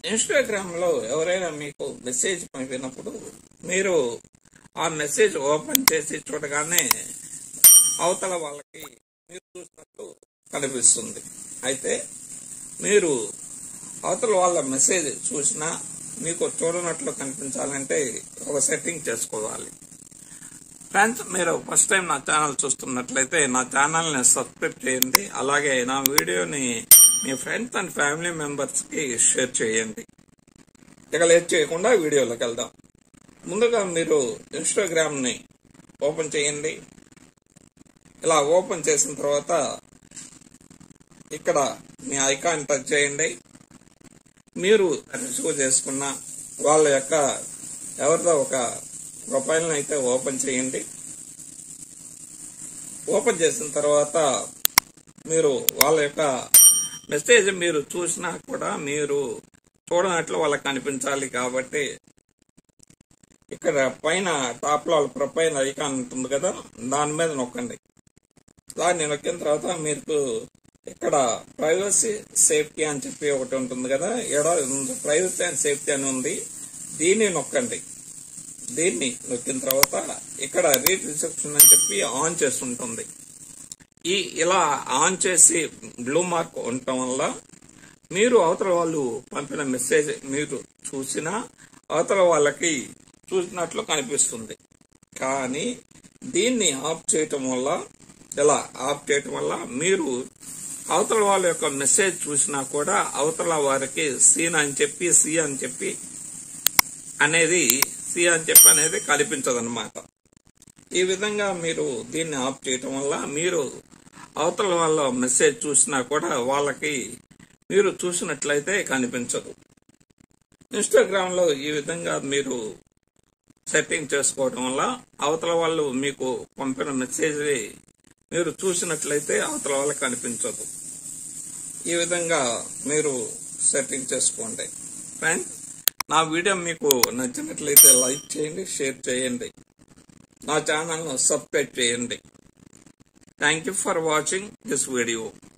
ఇన్స్టాగ్రామ్లో ఎవరైనా మీకు మెసేజ్ పంపినప్పుడు మీరు ఆ మెసేజ్ ఓపెన్ చేసి చూడగానే అవతల వాళ్ళకి మీరు చూసినట్టు కనిపిస్తుంది అయితే మీరు అవతల వాళ్ళ మెసేజ్ చూసినా మీకు చూడనట్లు కనిపించాలంటే ఒక సెట్టింగ్ చేసుకోవాలి ఫ్రెండ్స్ మీరు ఫస్ట్ టైం నా ఛానల్ చూస్తున్నట్లయితే నా ఛానల్ని సబ్స్క్రైబ్ చేయండి అలాగే నా వీడియోని మీ ఫ్రెండ్స్ అండ్ ఫ్యామిలీ మెంబర్స్కి షేర్ చేయండి ఇక లేట్ చేయకుండా వీడియోలోకి వెళ్దాం ముందుగా మీరు ఇన్స్టాగ్రామ్ని ఓపెన్ చేయండి ఇలా ఓపెన్ చేసిన తర్వాత ఇక్కడ మీ ఐకాన్ టచ్ చేయండి మీరు రిసీవ్ చేసుకున్న వాళ్ళ యొక్క ఎవరిదో ఒక ప్రొఫైల్ని అయితే ఓపెన్ చేయండి ఓపెన్ చేసిన తర్వాత మీరు వాళ్ళ యొక్క మెసేజ్ మీరు చూసినా కూడా మీరు చూడనట్లు వాళ్ళకి కనిపించాలి కాబట్టి ఇక్కడ పైన టాప్ లో వాళ్ళ ప్రొఫైల్ ఐకాన్ ఉంటుంది కదా దాని మీద నొక్కండి దాన్ని నొక్కిన తర్వాత మీకు ఇక్కడ ప్రైవసీ సేఫ్టీ అని చెప్పి ఒకటి ఉంటుంది కదా ఎడ ప్రైవసీ అండ్ సేఫ్టీ అని ఉంది దీన్ని నొక్కండి దీన్ని నొక్కిన తర్వాత ఇక్కడ రీడ్ రిసెప్షన్ అని చెప్పి ఆన్ చేసి ఉంటుంది ఈ ఇలా ఆన్ చేసి బ్లూ మార్క్ ఉండటం వల్ల మీరు అవతల వాళ్ళు పంపిన మెసేజ్ మీరు చూసినా అవతల వాళ్ళకి చూసినట్లు కనిపిస్తుంది కానీ దీన్ని ఆఫ్ చేయటం వల్ల ఇలా ఆఫ్ చేయటం వల్ల మీరు అవతల వాళ్ళ యొక్క మెసేజ్ చూసినా కూడా అవతల వారికి సీన్ అని చెప్పి సి అని చెప్పి అనేది సి అని చెప్పి అనేది కనిపించదన్నమాట ఈ విధంగా మీరు దీన్ని ఆఫ్ చేయటం వల్ల మీరు అవతల వాళ్ళ మెసేజ్ చూసినా కూడా వాళ్ళకి మీరు చూసినట్లయితే కనిపించదు ఇన్స్టాగ్రామ్ లో ఈ విధంగా మీరు సెట్టింగ్ చేసుకోవడం వల్ల అవతల వాళ్ళు మీకు పంపిన మెసేజ్ మీరు చూసినట్లయితే అవతల వాళ్ళకి కనిపించదు ఈ విధంగా మీరు సెట్టింగ్ చేసుకోండి ఫ్రెండ్ నా వీడియో మీకు నచ్చినట్లయితే లైక్ చేయండి షేర్ చేయండి నా ఛానల్ను సబ్స్క్రైబ్ చేయండి thank you for watching this video